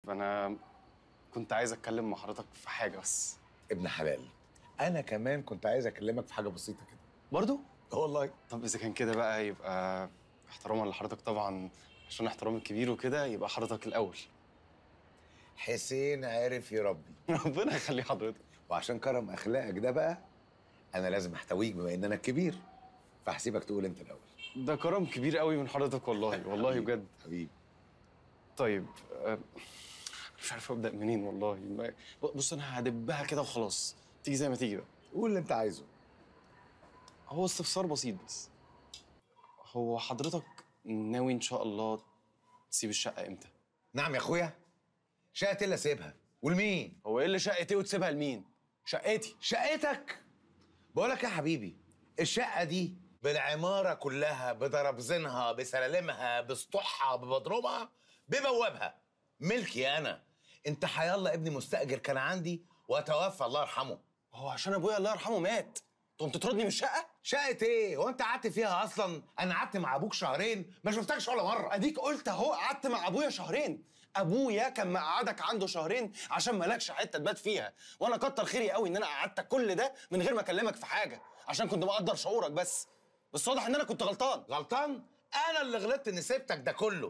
انا كنت عايز اتكلم مع حضرتك في حاجه بس ابن حلال انا كمان كنت عايز اكلمك في حاجه بسيطه كده برضو اه والله طب اذا كان كده بقى يبقى احتراما لحضرتك طبعا عشان احترام الكبير وكده يبقى حضرتك الاول حسين عارف يربي ربنا يخلي حضرتك وعشان كرم اخلاقك ده بقى انا لازم احتويك بما ان انا الكبير فهسيبك تقول انت الاول ده كرم كبير قوي من حضرتك والله والله حبيبي، بجد حبيبي طيب آه، مش عارف ابدا منين والله ما- بص انا هدبها كده وخلاص تيجي زي ما تيجي بقى قول اللي انت عايزه هو استفسار بسيط بس هو حضرتك ناوي ان شاء الله تسيب الشقه امتى نعم يا اخويا شقه الا سيبها ولمين هو ايه اللي شقتي وتسيبها لمين شقتي شقتك بقولك يا حبيبي الشقه دي بالعماره كلها بدرابزينها بسلالمها بسطوحها ببدرومها ببوابها ملكي انا انت حيالله ابني مستاجر كان عندي وتوفى الله يرحمه هو عشان ابويا الله يرحمه مات تقوم تطردني من الشقه شقه ايه هو انت قعدت فيها اصلا انا قعدت مع ابوك شهرين ما شفتكش ولا مره اديك قلت اهو قعدت مع ابويا شهرين ابويا كان مقعدك عنده شهرين عشان مالكش حته تبات فيها وانا كتر خيري قوي ان انا قعدتك كل ده من غير ما اكلمك في حاجه عشان كنت مقدر شعورك بس بس واضح ان انا كنت غلطان غلطان انا اللي غلطت اني سبتك ده كله